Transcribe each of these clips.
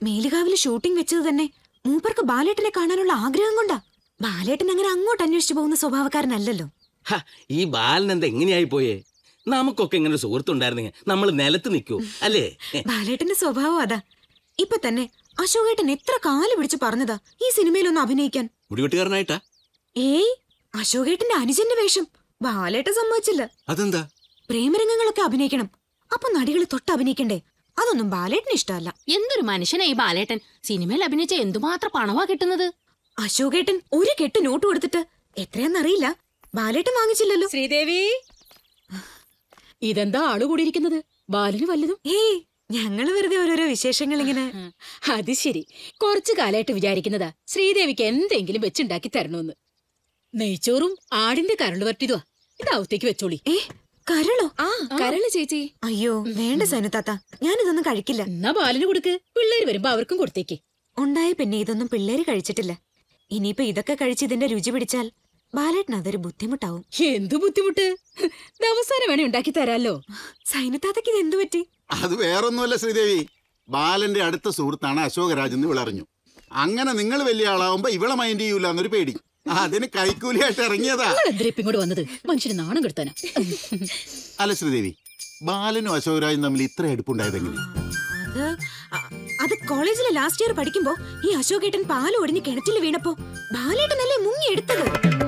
മേലുകാവില് shooting വെച്ചത് തന്നെ മൂപ്പർക്ക് ബാലേട്ടനെ കാണാനുള്ള ആഗ്രഹം കൊണ്ടാ ബാലേട്ടൻ അങ്ങനെ അങ്ങോട്ട് അന്വേഷിച്ചു പോകുന്ന സ്വഭാവക്കാരനല്ലല്ലോ ഹ, ഈ ബാലൻ എന്താ എങ്ങനെയായി പോയേ നമുക്കൊക്കെ ഇങ്ങനെ ഒരു സുഹൃത്തുണ്ടായിരുന്നെങ്കിൽ നമ്മൾ നിലത്ത് നിൽക്കൂ അല്ലേ ബാലേട്ടന്റെ സ്വഭാവം അതാ ഇപ്പൊ തന്നെ അശോകേട്ടൻ എത്ര കാല് പിടിച്ച് പറഞ്ഞതാ ഈ സിനിമയിലൊന്ന് അഭിനയിക്കാൻ മുടിവെട്ടുകാരനായിട്ടാ ഏയ് അശോകേട്ടന്റെ അനുജന്റെ വേഷം ബാലേട്ടൻ സമ്മതിച്ചില്ല അതെന്താ പ്രേമരംഗങ്ങളൊക്കെ അഭിനയിക്കണം അപ്പൊ നടികൾ തൊട്ട് അഭിനയിക്കണ്ടേ അതൊന്നും ബാലേട്ടന് ഇഷ്ടമല്ല എന്തൊരു മനുഷ്യനാ ഈ ബാലേട്ടൻ സിനിമയിൽ അഭിനയിച്ച എന്തുമാത്രം പണമാ കിട്ടുന്നത് അശോകേട്ടൻ ഒരു കെട്ട് നോട്ട് കൊടുത്തിട്ട് എത്രയാന്നറിയില്ല ബാലേട്ടൻ വാങ്ങിച്ചില്ലല്ലോ ശ്രീദേവി ഇതെന്താ ആള് കൂടിയിരിക്കുന്നത് ബാലന് വല്ലതും ഏയ് ഞങ്ങള് വെറുതെ ഓരോരോ വിശേഷങ്ങൾ ഇങ്ങനെ അത് ശരി കുറച്ചു കാലമായിട്ട് വിചാരിക്കുന്നതാ ശ്രീദേവിക്ക് എന്തെങ്കിലും വെച്ചുണ്ടാക്കി തരണമെന്ന് നെയ്ച്ചോറും ആടിന്റെ കരള് വരട്ടിതുവാ ഇത് അവത്തേക്ക് വെച്ചോളി ഏ കരളോ ആ കരള് ചേച്ചി അയ്യോ വേണ്ട സനുതാത്ത ഞാനിതൊന്നും കഴിക്കില്ല എന്നാ ബാലന് കൊടുക്ക് പിള്ളേര് വരുമ്പോ അവർക്കും കൊടുത്തേക്ക് ഉണ്ടായ പിന്നെ ഇതൊന്നും പിള്ളേര് കഴിച്ചിട്ടില്ല ഇനിയിപ്പോ ഇതൊക്കെ കഴിച്ച് ഇതിന്റെ രുചി പിടിച്ചാൽ ബാലേട്ടൻ അതൊരു ബുദ്ധിമുട്ടാവും എന്തു ബുദ്ധിമുട്ട് ദിവസാനം വേണേ ഉണ്ടാക്കി തരാലോ സൈനത്താത്തക്ക് ഇത് എന്തു പറ്റി അത് വേറൊന്നുമല്ല ശ്രീദേവി ബാലന്റെ അടുത്ത സുഹൃത്താണ് അശോകരാജ് എന്ന് ഇവളറിഞ്ഞു അങ്ങനെ നിങ്ങൾ വലിയ ആളാവുമ്പോ ഇവളെ മൈൻഡ് ചെയ്യൂല എന്നൊരു പേടി അതിന് കൈക്കൂലിയായിട്ട് ഇറങ്ങിയതാ നിങ്ങൾ എന്തിനാ ഇപ്പൊ ഇങ്ങോട്ട് വന്നത് മനുഷ്യന് നാണം കെടുത്താനാ അല്ല ശ്രീദേവി ബാലനും അശോകരാജും തമ്മിൽ ഇത്ര അടുപ്പുണ്ടായതെങ്ങനെ അത് അ- അത് കോളേജിലെ ലാസ്റ്റ് ഇയർ പഠിക്കുമ്പോ ഈ അശോകേട്ടൻ പാല് ഒടിഞ്ഞ് കിണറ്റിൽ വീണപ്പോ ബാലേട്ടനല്ലേ മുങ്ങി എടുത്തത്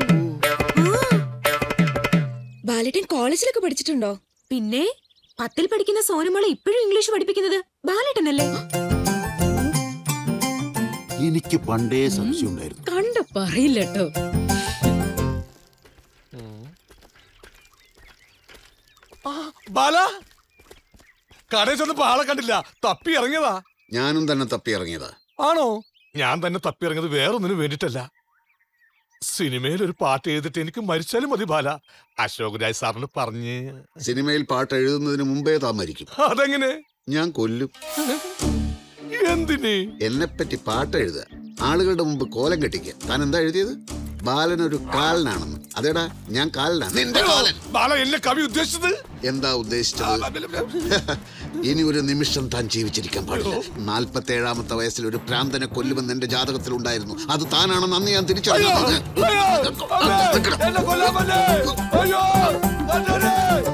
ബാലേട്ടൻ കോളേജിലൊക്കെ പഠിച്ചിട്ടുണ്ടോ പിന്നെ പത്തിൽ പഠിക്കുന്ന സോനമോളെ ഇപ്പോഴും ഇംഗ്ലീഷ് പഠിപ്പിക്കുന്നത് ബാലേട്ടനല്ലേ എനിക്ക് പണ്ടേ സംശയം ഉണ്ടായിരുന്നു കണ്ട പറയില്ലട്ടോ ബാല കടയിൽ ചെന്നപ്പോ ആളെ കണ്ടില്ല തപ്പി ഇറങ്ങിയതാ ഞാനും തന്നെ തപ്പി ഇറങ്ങിയതാ ആണോ ഞാൻ തന്നെ തപ്പി ഇറങ്ങിയത് വേറൊന്നിനും വേണ്ടിട്ടല്ല സിനിമയിൽ ഒരു പാട്ട് എഴുതിട്ട് എനിക്ക് മരിച്ചാലും മതി ബാല അശോക് രാജ് സാറിന് പറഞ്ഞ് സിനിമയിൽ പാട്ട് എഴുതുന്നതിന് മുമ്പേ താൻ മരിക്കും അതെങ്ങനെ ഞാൻ കൊല്ലും എന്തിന് എന്നെപ്പറ്റി പാട്ട് എഴുതുക ആളുകളുടെ മുമ്പ് കോലം കെട്ടിക്കുക താൻ എന്താ എഴുതിയത് ബാലൻ ഒരു കാലനാണെന്ന് അതേടാ ഞാൻ കാലനാണ് നിന്റെ കാലൻ ബാല എന്നെ കവി ഉദ്ദേശിച്ചത് എന്താ ഉദ്ദേശിച്ചത് ഇനി ഒരു നിമിഷം താൻ ജീവിച്ചിരിക്കാൻ പാടില്ല നാൽപ്പത്തി ഏഴാമത്തെ വയസ്സിൽ ഒരു പ്രാന്തനെ കൊല്ലുമെന്ന് എന്റെ ജാതകത്തിൽ ഉണ്ടായിരുന്നു അത് താനാണെന്ന് അന്ന് ഞാൻ തിരിച്ചറിഞ്ഞു അയ്യോ! അമ്മേ! എന്നെ കൊല്ലാൻ വന്നേ! അയ്യോ! വന്നേ!